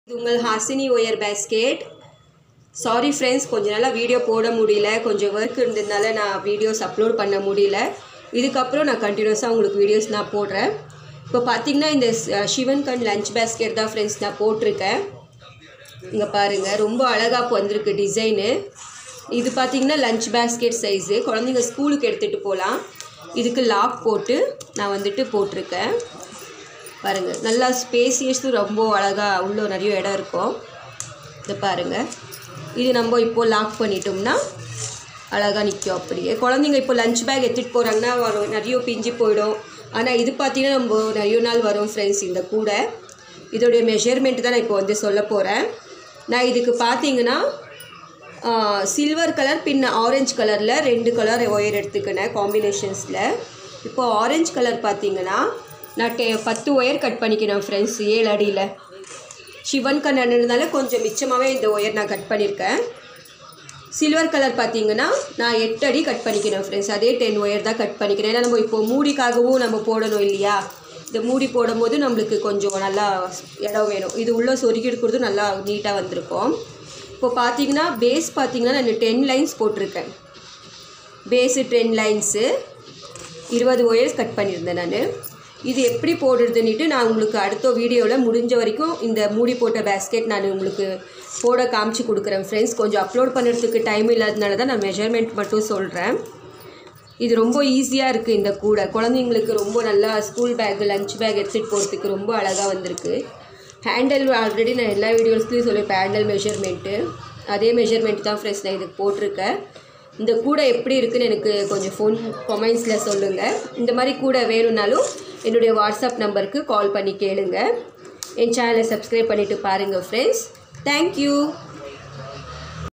இது உங்கள் Hasini wire basket sorry friends கொஞ்ச நாளாக வீடியோ போட முடியல கொஞ்சம் ஒர்க் இருந்ததுனால நான் வீடியோஸ் அப்லோட் பண்ண முடியல இதுக்கப்புறம் நான் கண்டினியூஸாக உங்களுக்கு வீடியோஸ் நான் போடுறேன் இப்போ பார்த்தீங்கன்னா இந்த ஸ்- சிவன் கண் லஞ்ச் பேஸ்கெட் தான் ஃப்ரெண்ட்ஸ் நான் போட்டிருக்கேன் இங்கே பாருங்கள் ரொம்ப அழகாக வந்திருக்கு டிசைனு இது பார்த்தீங்கன்னா லஞ்ச் பேஸ்கெட் சைஸு குழந்தைங்க ஸ்கூலுக்கு எடுத்துகிட்டு போகலாம் இதுக்கு லாக் போட்டு நான் வந்துட்டு போட்டிருக்கேன் பாருங்கள் நல்லா ஸ்பேசியஸும் ரொம்ப அழகாக உள்ள நிறைய இடம் இருக்கும் இதை பாருங்கள் இது நம்ம இப்போ லாக் பண்ணிட்டோம்னா அழகாக நிற்கும் அப்படியே குழந்தைங்க இப்போ லஞ்ச் பேக் எடுத்துகிட்டு போகிறாங்கன்னா வரும் நிறைய பிஞ்சு போயிடும் ஆனால் இது பார்த்தீங்கன்னா நம்ம நிறைய நாள் வரும் ஃப்ரெண்ட்ஸ் இந்த கூடை இதோடைய மெஷர்மெண்ட் தான் நான் இப்போ வந்து சொல்ல போகிறேன் நான் இதுக்கு பார்த்தீங்கன்னா சில்வர் கலர் பின்ன ஆரஞ்சு கலரில் ரெண்டு கலர் ஒயர் எடுத்துக்கினேன் காம்பினேஷன்ஸில் இப்போ ஆரஞ்சு கலர் பார்த்தீங்கன்னா நான் டெ பத்து ஒயர் கட் பண்ணிக்கிறேன் ஃப்ரெண்ட்ஸ் ஏழு அடியில் சிவன் கண்ணனால கொஞ்சம் மிச்சமாகவே இந்த ஒயர் நான் கட் பண்ணியிருக்கேன் சில்வர் கலர் பார்த்தீங்கன்னா நான் எட்டு அடி கட் பண்ணிக்கிறேன் ஃப்ரெண்ட்ஸ் அதே டென் ஒயர் தான் கட் பண்ணிக்கிறேன் ஏன்னா நம்ம இப்போ மூடிக்காகவும் நம்ம போடணும் இல்லையா இந்த மூடி போடும்போது நம்மளுக்கு கொஞ்சம் நல்லா இடம் வேணும் இது உள்ளே சொருகி எடுக்கிறது நல்லா நீட்டாக வந்திருக்கும் இப்போ பார்த்தீங்கன்னா பேஸ் பார்த்தீங்கன்னா நான் டென் லைன்ஸ் போட்டிருக்கேன் பேஸு டென் லைன்ஸு இருபது ஒயர்ஸ் கட் பண்ணியிருந்தேன் நான் இது எப்படி போடுறதுன்னுட்டு நான் உங்களுக்கு அடுத்த வீடியோவில் முடிஞ்ச வரைக்கும் இந்த மூடி போட்ட பேஸ்கெட் நான் உங்களுக்கு போட காமிச்சு கொடுக்குறேன் ஃப்ரெண்ட்ஸ் கொஞ்சம் அப்லோட் பண்ணுறதுக்கு டைம் இல்லாதனால தான் நான் மெஷர்மெண்ட் மட்டும் சொல்கிறேன் இது ரொம்ப ஈஸியாக இருக்குது இந்த கூடை குழந்தைங்களுக்கு ரொம்ப நல்லா ஸ்கூல் பேக் லஞ்ச் பேக் எடுத்துகிட்டு போகிறதுக்கு ரொம்ப அழகாக வந்திருக்கு ஹேண்டல் ஆல்ரெடி நான் எல்லா வீடியோஸ்லையும் சொல்லியிருப்பேன் ஹேண்டல் மெஷர்மெண்ட்டு அதே மெஷர்மெண்ட் தான் ஃப்ரெண்ட்ஸ் நான் இதுக்கு போட்டிருக்கேன் இந்த கூடை எப்படி இருக்குன்னு எனக்கு கொஞ்சம் ஃபோன் கொமெண்ட்ஸில் சொல்லுங்கள் இந்த மாதிரி கூடை வேணும்னாலும் என்னுடைய வாட்ஸ்அப் நம்பருக்கு கால் பண்ணி கேளுங்க என் சேனலை சப்ஸ்கிரைப் பண்ணிவிட்டு பாருங்கள் ஃப்ரெண்ட்ஸ் தேங்க்யூ